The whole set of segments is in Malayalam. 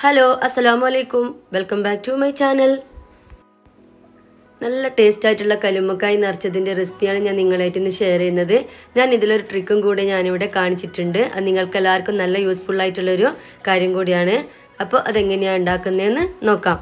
ഹലോ അസ്സലാമു അലൈക്കും welcome back to my channel നല്ല ടേസ്റ്റ് ആയിട്ടുള്ള കലുമ്മക്കായി നിറച്ചതിൻ്റെ റെസിപ്പിയാണ് ഞാൻ നിങ്ങളായിട്ട് ഇന്ന് ഷെയർ ചെയ്യുന്നത് ഞാൻ ഇതിലൊരു ട്രിക്കും കൂടെ ഞാനിവിടെ കാണിച്ചിട്ടുണ്ട് അത് നിങ്ങൾക്ക് എല്ലാവർക്കും നല്ല യൂസ്ഫുൾ ആയിട്ടുള്ളൊരു കാര്യം കൂടിയാണ് അപ്പോൾ അതെങ്ങനെയാണ് ഉണ്ടാക്കുന്നതെന്ന് നോക്കാം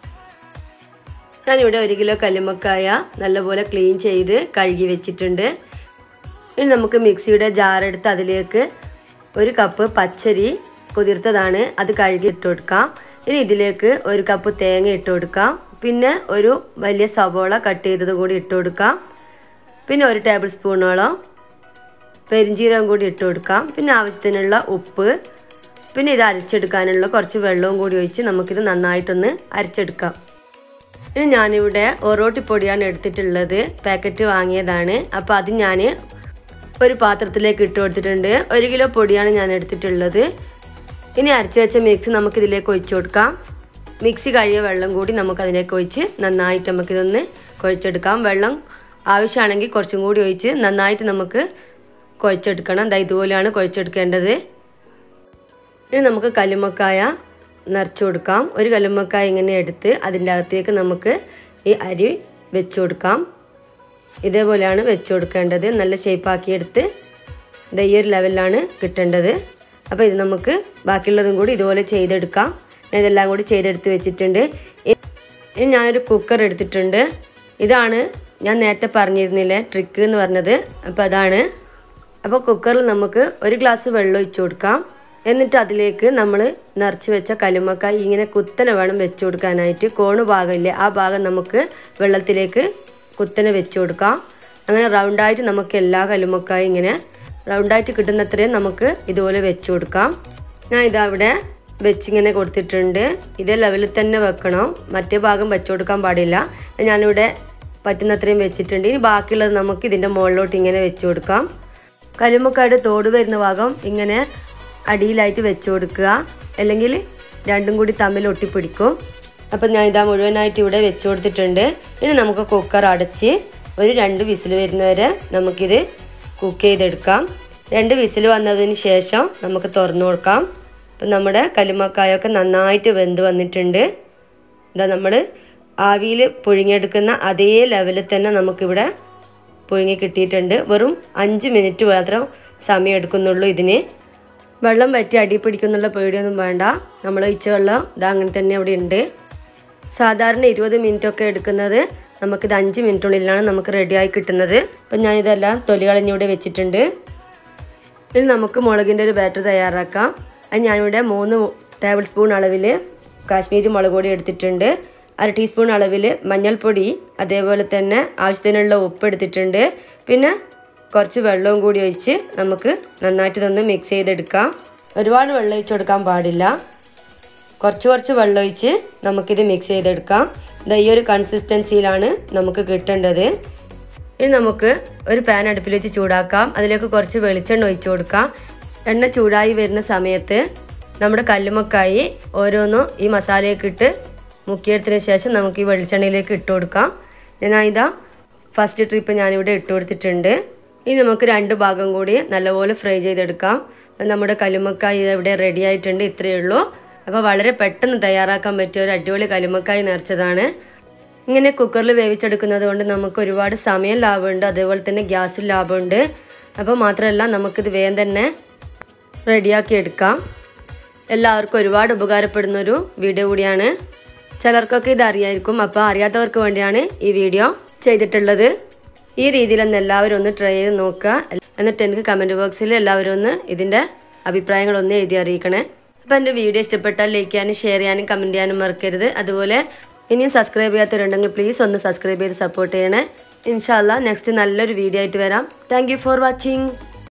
ഞാനിവിടെ ഒരു കിലോ കല്ലുമ്മക്കായ നല്ലപോലെ ക്ലീൻ ചെയ്ത് കഴുകി വെച്ചിട്ടുണ്ട് ഇനി നമുക്ക് മിക്സിയുടെ ജാറെടുത്ത് അതിലേക്ക് ഒരു കപ്പ് പച്ചരി കുതിർത്തതാണ് അത് കഴുകി ഇട്ട് കൊടുക്കാം ഇനി ഇതിലേക്ക് ഒരു കപ്പ് തേങ്ങ ഇട്ട് കൊടുക്കാം പിന്നെ ഒരു വലിയ സവോള കട്ട് ചെയ്തത് കൂടി ഇട്ട് കൊടുക്കാം പിന്നെ ഒരു ടേബിൾ സ്പൂണോളം പെരിഞ്ചീരകം കൂടി ഇട്ട് കൊടുക്കാം പിന്നെ ആവശ്യത്തിനുള്ള ഉപ്പ് പിന്നെ ഇത് അരച്ചെടുക്കാനുള്ള കുറച്ച് വെള്ളവും കൂടി ഒഴിച്ച് നമുക്കിത് നന്നായിട്ടൊന്ന് അരച്ചെടുക്കാം ഇനി ഞാനിവിടെ ഒറോട്ടിപ്പൊടിയാണ് എടുത്തിട്ടുള്ളത് പാക്കറ്റ് വാങ്ങിയതാണ് അപ്പോൾ അത് ഞാൻ ഒരു പാത്രത്തിലേക്ക് ഇട്ട് കൊടുത്തിട്ടുണ്ട് ഒരു കിലോ പൊടിയാണ് ഞാൻ എടുത്തിട്ടുള്ളത് ഇനി അരച്ച് വെച്ച മിക്സ് നമുക്കിതിലേക്ക് ഒഴിച്ചു കൊടുക്കാം മിക്സി കഴിയ വെള്ളം കൂടി നമുക്കതിലേക്ക് ഒഴിച്ച് നന്നായിട്ട് നമുക്കിതൊന്ന് കുഴച്ചെടുക്കാം വെള്ളം ആവശ്യമാണെങ്കിൽ കുറച്ചും കൂടി ഒഴിച്ച് നന്നായിട്ട് നമുക്ക് കുഴച്ചെടുക്കണം ദാ ഇതുപോലെയാണ് കുഴച്ചെടുക്കേണ്ടത് ഇനി നമുക്ക് കല്ലുമ്മക്കായ നിറച്ച് കൊടുക്കാം ഒരു കല്ലുമ്മക്കായ ഇങ്ങനെ എടുത്ത് അതിൻ്റെ അകത്തേക്ക് നമുക്ക് ഈ അരി വെച്ച് കൊടുക്കാം ഇതേപോലെയാണ് വെച്ച് കൊടുക്കേണ്ടത് നല്ല ഷേപ്പാക്കി എടുത്ത് ഇത് ഈ ഒരു ലെവലിലാണ് കിട്ടേണ്ടത് അപ്പോൾ ഇത് നമുക്ക് ബാക്കിയുള്ളതും കൂടി ഇതുപോലെ ചെയ്തെടുക്കാം ഞാൻ ഇതെല്ലാം കൂടി ചെയ്തെടുത്ത് വെച്ചിട്ടുണ്ട് ഇനി ഞാനൊരു കുക്കർ എടുത്തിട്ടുണ്ട് ഇതാണ് ഞാൻ നേരത്തെ പറഞ്ഞിരുന്നില്ലേ ട്രിക്ക് എന്ന് പറഞ്ഞത് അപ്പോൾ അതാണ് അപ്പോൾ കുക്കറിൽ നമുക്ക് ഒരു ഗ്ലാസ് വെള്ളം ഒഴിച്ചു കൊടുക്കാം എന്നിട്ട് അതിലേക്ക് നമ്മൾ നിറച്ച് വെച്ച കലുമക്കായി ഇങ്ങനെ കുത്തനെ വേണം വെച്ച് കൊടുക്കാനായിട്ട് കോണ് ഭാഗമില്ലേ ആ ഭാഗം നമുക്ക് വെള്ളത്തിലേക്ക് കുത്തനെ വെച്ച് കൊടുക്കാം അങ്ങനെ റൗണ്ടായിട്ട് നമുക്ക് എല്ലാ കലുമക്കായും ഇങ്ങനെ റൗണ്ടായിട്ട് കിട്ടുന്നത്രയും നമുക്ക് ഇതുപോലെ വെച്ച് കൊടുക്കാം ഞാൻ ഇതവിടെ വെച്ചിങ്ങനെ കൊടുത്തിട്ടുണ്ട് ഇതേ ലെവലിൽ തന്നെ വെക്കണം മറ്റേ ഭാഗം വെച്ച് കൊടുക്കാൻ പാടില്ല ഞാനിവിടെ പറ്റുന്നത്രയും വെച്ചിട്ടുണ്ട് ഇനി ബാക്കിയുള്ളത് നമുക്ക് ഇതിൻ്റെ മുകളിലോട്ട് ഇങ്ങനെ വെച്ച് കൊടുക്കാം കലുമക്കായുടെ തോട് വരുന്ന ഭാഗം ഇങ്ങനെ അടിയിലായിട്ട് വെച്ച് കൊടുക്കുക അല്ലെങ്കിൽ രണ്ടും കൂടി തമ്മിൽ ഒട്ടിപ്പിടിക്കും അപ്പം ഞാൻ ഇതാ മുഴുവനായിട്ട് ഇവിടെ വെച്ച് കൊടുത്തിട്ടുണ്ട് ഇനി നമുക്ക് കുക്കർ അടച്ച് ഒരു രണ്ട് വിസിൽ വരുന്നവരെ നമുക്കിത് കുക്ക് ചെയ്തെടുക്കാം രണ്ട് വിസിൽ വന്നതിന് ശേഷം നമുക്ക് തുറന്നു കൊടുക്കാം അപ്പം നമ്മുടെ കല്ലുമക്കായൊക്കെ നന്നായിട്ട് വെന്ത് വന്നിട്ടുണ്ട് ഇതാ നമ്മൾ ആവിയിൽ പുഴുങ്ങിയെടുക്കുന്ന അതേ ലെവലിൽ തന്നെ നമുക്കിവിടെ പുഴുങ്ങി കിട്ടിയിട്ടുണ്ട് വെറും അഞ്ച് മിനിറ്റ് മാത്രം സമയം എടുക്കുന്നുള്ളൂ ഇതിന് വെള്ളം വറ്റി അടി പിടിക്കുന്നുള്ള പേടിയൊന്നും വേണ്ട നമ്മൾ ഒഴിച്ച വെള്ളം ഇതാ അങ്ങനെ തന്നെ അവിടെ ഉണ്ട് സാധാരണ ഇരുപത് മിനിറ്റ് ഒക്കെ എടുക്കുന്നത് നമുക്കിത് അഞ്ച് മിനിറ്റിനുള്ളിലാണ് നമുക്ക് റെഡിയായി കിട്ടുന്നത് അപ്പം ഞാനിതെല്ലാം തൊലി കളഞ്ഞിവിടെ വെച്ചിട്ടുണ്ട് ഇനി നമുക്ക് മുളകിൻ്റെ ഒരു ബാറ്റർ തയ്യാറാക്കാം അത് ഞാനിവിടെ മൂന്ന് ടേബിൾ സ്പൂൺ അളവിൽ കാശ്മീരി മുളക് പൊടി എടുത്തിട്ടുണ്ട് അര ടീസ്പൂൺ അളവിൽ മഞ്ഞൾപ്പൊടി അതേപോലെ തന്നെ ആവശ്യത്തിനുള്ള ഉപ്പ് എടുത്തിട്ടുണ്ട് പിന്നെ കുറച്ച് വെള്ളവും കൂടി ഒഴിച്ച് നമുക്ക് നന്നായിട്ട് ഇതൊന്ന് മിക്സ് ചെയ്തെടുക്കാം ഒരുപാട് വെള്ളം ഒഴിച്ച് കൊടുക്കാൻ പാടില്ല കുറച്ച് കുറച്ച് വെള്ളം ഒഴിച്ച് നമുക്കിത് മിക്സ് ചെയ്തെടുക്കാം ഇത് ഈ ഒരു കൺസിസ്റ്റൻസിയിലാണ് നമുക്ക് കിട്ടേണ്ടത് ഇനി നമുക്ക് ഒരു പാൻ അടുപ്പിൽ വെച്ച് ചൂടാക്കാം അതിലേക്ക് കുറച്ച് വെളിച്ചെണ്ണ ഒഴിച്ച് കൊടുക്കാം എണ്ണ ചൂടായി വരുന്ന സമയത്ത് നമ്മുടെ കല്ലുമക്കായി ഓരോന്നും ഈ മസാലയൊക്കെ ഇട്ട് മുക്കിയെടുത്തതിന് ശേഷം നമുക്ക് ഈ വെളിച്ചെണ്ണയിലേക്ക് ഇട്ട് കൊടുക്കാം ഞാൻ ഇതാ ഫസ്റ്റ് ട്രിപ്പ് ഞാനിവിടെ ഇട്ട് കൊടുത്തിട്ടുണ്ട് ഇനി നമുക്ക് രണ്ട് ഭാഗം കൂടി നല്ലപോലെ ഫ്രൈ ചെയ്തെടുക്കാം നമ്മുടെ കല്ലുമക്കായി ഇവിടെ റെഡി ആയിട്ടുണ്ട് ഇത്രയേ ഉള്ളൂ അപ്പോൾ വളരെ പെട്ടെന്ന് തയ്യാറാക്കാൻ പറ്റിയ ഒരു അടിപൊളി കല്ലുമക്കായി നിറച്ചതാണ് ഇങ്ങനെ കുക്കറിൽ വേവിച്ചെടുക്കുന്നത് കൊണ്ട് നമുക്ക് ഒരുപാട് സമയം ലാഭമുണ്ട് അതേപോലെ തന്നെ ഗ്യാസിൽ ലാഭമുണ്ട് അപ്പോൾ മാത്രമല്ല നമുക്കിത് വേഗം തന്നെ റെഡിയാക്കി എടുക്കാം എല്ലാവർക്കും ഒരുപാട് ഉപകാരപ്പെടുന്നൊരു വീഡിയോ കൂടിയാണ് ചിലർക്കൊക്കെ ഇത് അറിയായിരിക്കും അപ്പോൾ അറിയാത്തവർക്ക് വേണ്ടിയാണ് ഈ വീഡിയോ ചെയ്തിട്ടുള്ളത് ഈ രീതിയിലൊന്ന് എല്ലാവരും ഒന്ന് ട്രൈ ചെയ്ത് നോക്കുക എന്നിട്ട് എനിക്ക് കമൻറ്റ് ബോക്സിൽ എല്ലാവരും ഒന്ന് ഇതിൻ്റെ അഭിപ്രായങ്ങളൊന്ന് എഴുതി അറിയിക്കണേ അപ്പോൾ എൻ്റെ വീഡിയോ ഇഷ്ടപ്പെട്ടാൽ ലൈക്ക് ചെയ്യാനും ഷെയർ ചെയ്യാനും കമൻറ്റ് ചെയ്യാനും മറക്കരുത് അതുപോലെ ഇനിയും സബ്സ്ക്രൈബ് ചെയ്യാത്തവരുണ്ടെങ്കിൽ പ്ലീസ് ഒന്ന് സബ്സ്ക്രൈബ് ചെയ്ത് സപ്പോർട്ട് ചെയ്യണേ ഇൻഷാല്ല നെക്സ്റ്റ് നല്ലൊരു വീഡിയോ ആയിട്ട് വരാം താങ്ക് ഫോർ വാച്ചിങ്